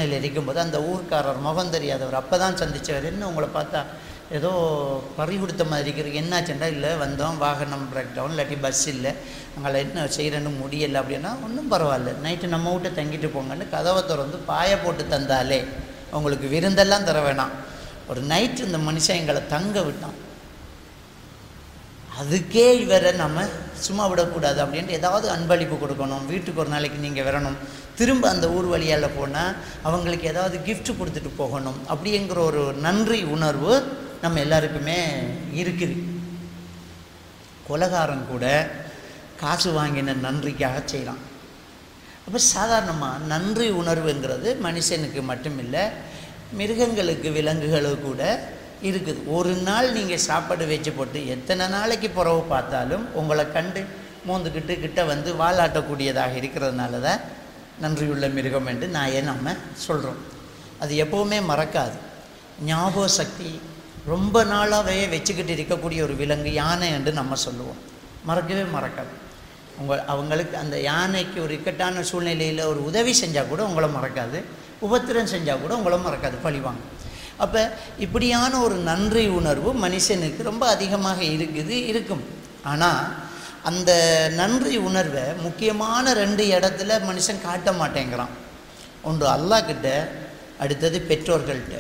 சூழ்நிலை இருக்கும்போது அந்த ஊர்க்காரர் முகம் தெரியாதவர் அப்போ தான் சந்திச்சவர் என்ன உங்களை பார்த்தா ஏதோ பறி கொடுத்த மாதிரி இருக்கிறது என்னாச்சுண்டா இல்லை வந்தோம் வாகனம் பிரேக் டவுன் இல்லாட்டி பஸ் இல்லை அங்கே என்ன செய்கிறேன்னு முடியலை அப்படின்னா ஒன்றும் பரவாயில்ல நைட்டு நம்ம வீட்டை தங்கிட்டு போங்கன்னு கதவை திறந்து பாய போட்டு தந்தாலே உங்களுக்கு விருந்தெல்லாம் தர வேணாம் ஒரு நைட்டு இந்த மனுஷன் எங்களை தங்க விட்டான் அதுக்கே இவரை நம்ம சும்மா விடக்கூடாது அப்படின்ட்டு ஏதாவது அன்பளிப்பு கொடுக்கணும் வீட்டுக்கு ஒரு நாளைக்கு நீங்கள் வரணும் திரும்ப அந்த ஊர் வழியால் போனால் அவங்களுக்கு ஏதாவது gift கொடுத்துட்டு போகணும் அப்படிங்கிற ஒரு நன்றி உணர்வு நம்ம எல்லாருக்குமே இருக்குது கொலகாரன் கூட காசு வாங்கின நன்றிக்காக செய்கிறான் அப்போ சாதாரணமாக நன்றி உணர்வுங்கிறது மனுஷனுக்கு மட்டுமில்லை மிருகங்களுக்கு விலங்குகளுக்கு கூட இருக்குது ஒரு நாள் நீங்கள் சாப்பாடு வச்சு போட்டு எத்தனை நாளைக்கு புறவு பார்த்தாலும் உங்களை கண்டு மோந்துக்கிட்டு கிட்ட வந்து வாலாட்டக்கூடியதாக இருக்கிறதுனால தான் நன்றியுள்ள மிருகம் என்று நான் ஏன் நம்ம சொல்கிறோம் அது எப்போவுமே மறக்காது ஞாபக சக்தி ரொம்ப நாளாகவே வச்சுக்கிட்டு இருக்கக்கூடிய ஒரு விலங்கு யானை என்று நம்ம சொல்லுவோம் மறக்கவே மறக்காது உங்கள் அவங்களுக்கு அந்த யானைக்கு ஒரு இக்கட்டான சூழ்நிலையில் ஒரு உதவி செஞ்சால் கூட உங்களை மறக்காது உபத்திரம் செஞ்சால் கூட உங்களை மறக்காது பழிவாங்க அப்போ இப்படியான ஒரு நன்றி உணர்வு மனுஷனுக்கு ரொம்ப அதிகமாக இருக்குது இருக்கும் ஆனால் அந்த நன்றி உணர்வை முக்கியமான ரெண்டு இடத்துல மனுஷன் காட்ட மாட்டேங்கிறான் ஒன்று அல்லாஹ் கிட்ட அடுத்தது பெற்றோர்கள்ட்ட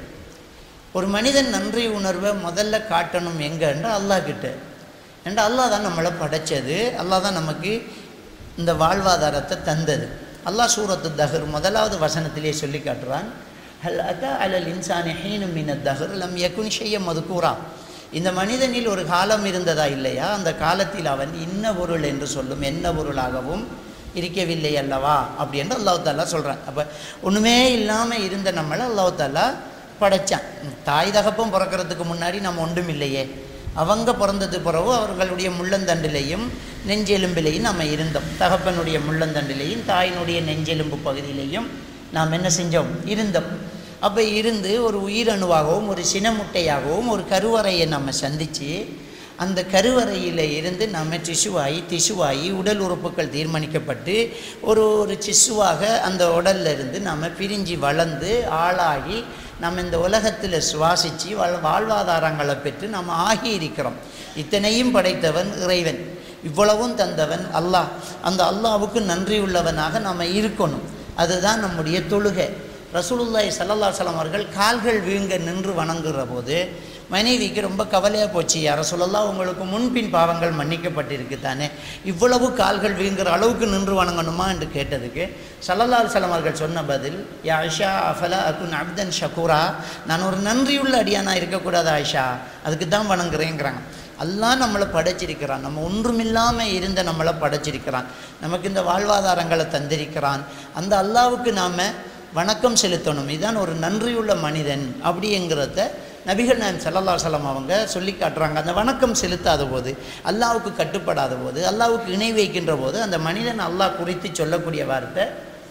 ஒரு மனிதன் நன்றி உணர்வை முதல்ல காட்டணும் எங்கன்ற அல்லாஹ் கிட்ட ஏன்டா அல்லாஹ் தான் நம்மளை படைச்சது அல்லாஹ் தான் நமக்கு இந்த வாழ்வாதாரத்தை தந்தது அல்லாஹ் சூரத்து தஹர் முதலாவது வசனத்திலே சொல்லி காட்டுறான் ஹல் அத்தா அலல் இன்சானி ஹீனு மின தஹர் லம் யகுன் ஷைய மதுக்கூரா இந்த மனிதனில் ஒரு காலம் இருந்ததா இல்லையா அந்த காலத்தில் அவன் இன்ன பொருள் என்று சொல்லும் என்ன பொருளாகவும் இருக்கவில்லை அல்லவா அப்படின்னு அல்லாஹ் தாலா சொல்கிறான் அப்போ ஒன்றுமே இல்லாமல் இருந்த நம்மளை அல்லாஹ் தாலா படைச்சான் தாய் தகப்பம் பிறக்கிறதுக்கு முன்னாடி நம்ம ஒன்றும் இல்லையே அவங்க பிறந்தது பிறகு அவர்களுடைய முள்ளந்தண்டிலையும் நெஞ்செலும்பிலையும் நம்ம இருந்தோம் தகப்பனுடைய முள்ளந்தண்டிலையும் தாயினுடைய நெஞ்செலும்பு பகுதியிலையும் நாம் என்ன செஞ்சோம் இருந்தோம் அப்போ இருந்து ஒரு உயிரணுவாகவும் ஒரு சினமுட்டையாகவும் ஒரு கருவறையை நம்ம சந்தித்து அந்த கருவறையில் இருந்து நம்ம டிஷ்யூவாகி திசுவாகி உடல் உறுப்புகள் தீர்மானிக்கப்பட்டு ஒரு ஒரு சிசுவாக அந்த உடல்ல இருந்து நம்ம பிரிஞ்சு வளர்ந்து ஆளாகி நம்ம இந்த உலகத்தில் சுவாசித்து வாழ் வாழ்வாதாரங்களை பெற்று நம்ம ஆகி இருக்கிறோம் இத்தனையும் படைத்தவன் இறைவன் இவ்வளவும் தந்தவன் அல்லாஹ் அந்த அல்லாஹ்வுக்கு நன்றி உள்ளவனாக நம்ம இருக்கணும் அதுதான் நம்முடைய தொழுகை ரசூலுல்லாஹி ஸல்லல்லாஹு அலைஹி வஸல்லம் அவர்கள் கால்கள் வீங்க நின்று வணங்குற போது மனைவிக்கு ரொம்ப கவலையாக போச்சு யார சொல்லலாம் உங்களுக்கு முன்பின் பாவங்கள் மன்னிக்கப்பட்டிருக்கு தானே இவ்வளவு கால்கள் வீங்குற அளவுக்கு நின்று வணங்கணுமா என்று கேட்டதுக்கு ஸல்லல்லாஹு அலைஹி வஸல்லம் அவர்கள் சொன்ன பதில் யா ஆயிஷா அஃபலா அகுன் அப்தன் ஷக்கூரா நான் ஒரு நன்றியுள்ள அடியானா இருக்கக்கூடாது ஆயிஷா அதுக்கு தான் வணங்குறேங்கிறாங்க அல்லாஹ் நம்மளை படைச்சிருக்கிறான் நம்ம ஒன்றுமில்லாமல் இருந்த நம்மளை படைச்சிருக்கிறான் நமக்கு இந்த வாழ்வாதாரங்களை தந்திருக்கிறான் அந்த அல்லாவுக்கு நாம் வணக்கம் செலுத்தணும் இதுதான் ஒரு நன்றியுள்ள மனிதன் அப்படிங்கிறத நபிகள் நாயம் சல்லல்லா சலம் அவங்க சொல்லி காட்டுறாங்க அந்த வணக்கம் செலுத்தாத போது அல்லாவுக்கு கட்டுப்படாத போது அல்லாவுக்கு இணை வைக்கின்ற போது அந்த மனிதன் அல்லாஹ் குறித்து சொல்லக்கூடிய வார்த்தை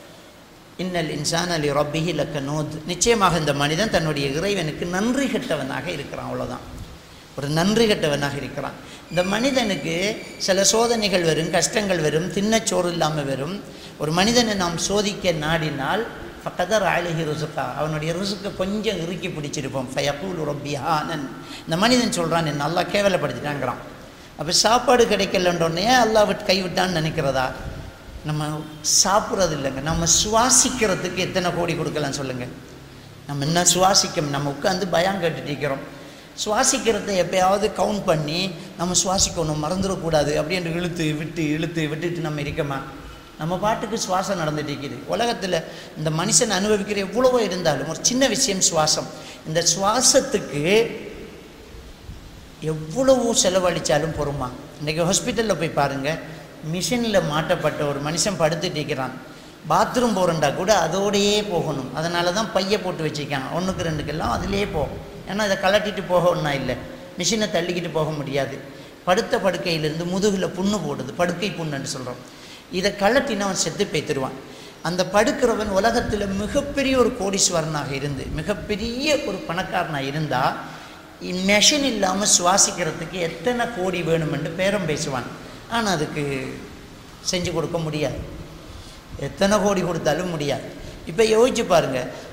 இன்னல் இன்சான் அலி ரப்பிஹி லக்கனூத் நிச்சயமாக இந்த மனிதன் தன்னுடைய இறைவனுக்கு நன்றி கெட்டவனாக இருக்கிறான் அவ்வளோதான் ஒரு நன்றி கெட்டவனாக இருக்கிறான் இந்த மனிதனுக்கு சில சோதனைகள் வரும் கஷ்டங்கள் வரும் தின்னச்சோறு இல்லாமல் வரும் ஒரு மனிதனை நாம் சோதிக்க நாடினால் ஃபக்கதர் அழகி ருசுக்கா அவனுடைய ருசுக்கை கொஞ்சம் இறுக்கி பிடிச்சிருப்போம் ஃபயக்கூல் ரொப்பியானன் இந்த மனிதன் சொல்கிறான் என்ன நல்லா கேவலப்படுத்திட்டாங்கிறான் அப்போ சாப்பாடு கிடைக்கலன்றோடனே அல்லாஹ் விட்டு கைவிட்டான்னு நினைக்கிறதா நம்ம சாப்பிட்றது இல்லைங்க நம்ம சுவாசிக்கிறதுக்கு எத்தனை கோடி கொடுக்கலாம் சொல்லுங்கள் நம்ம என்ன சுவாசிக்க நம்ம உட்காந்து பயம் கேட்டுட்டு இருக்கிறோம் சுவாசிக்கிறத எப்பயாவது கவுண்ட் பண்ணி நம்ம சுவாசிக்கணும் மறந்துடக்கூடாது அப்படின்ட்டு இழுத்து விட்டு இழுத்து விட்டுட்டு நம்ம இருக்கமா நம்ம பாட்டுக்கு சுவாசம் நடந்துட்டு இருக்குது உலகத்தில் இந்த மனுஷன் அனுபவிக்கிற எவ்வளவோ இருந்தாலும் ஒரு சின்ன விஷயம் சுவாசம் இந்த சுவாசத்துக்கு எவ்வளவு செலவழித்தாலும் பொறுமா இன்றைக்கி ஹாஸ்பிட்டலில் போய் பாருங்கள் மிஷினில் மாட்டப்பட்ட ஒரு மனுஷன் படுத்துட்டு இருக்கிறான் பாத்ரூம் போகிறண்டா கூட அதோடையே போகணும் அதனால தான் பைய போட்டு வச்சுருக்காங்க ஒன்றுக்கு ரெண்டுக்கெல்லாம் அதிலே போகும் ஏன்னா இதை கலட்டிட்டு போக ஒன்றா இல்லை மிஷினை தள்ளிக்கிட்டு போக முடியாது படுத்த படுக்கையிலேருந்து முதுகில் புண்ணு போடுது படுக்கை புண்ணுன்னு சொல்கிறோம் இதை கலட்டினா அவன் செத்து பேத்துருவான் அந்த படுக்கிறவன் உலகத்தில் மிகப்பெரிய ஒரு கோடீஸ்வரனாக இருந்து மிகப்பெரிய ஒரு பணக்காரனாக இருந்தால் மெஷின் இல்லாமல் சுவாசிக்கிறதுக்கு எத்தனை கோடி வேணுமென்று பேரம் பேசுவான் ஆனால் அதுக்கு செஞ்சு கொடுக்க முடியாது எத்தனை கோடி கொடுத்தாலும் முடியாது இப்போ யோசிச்சு பாருங்கள்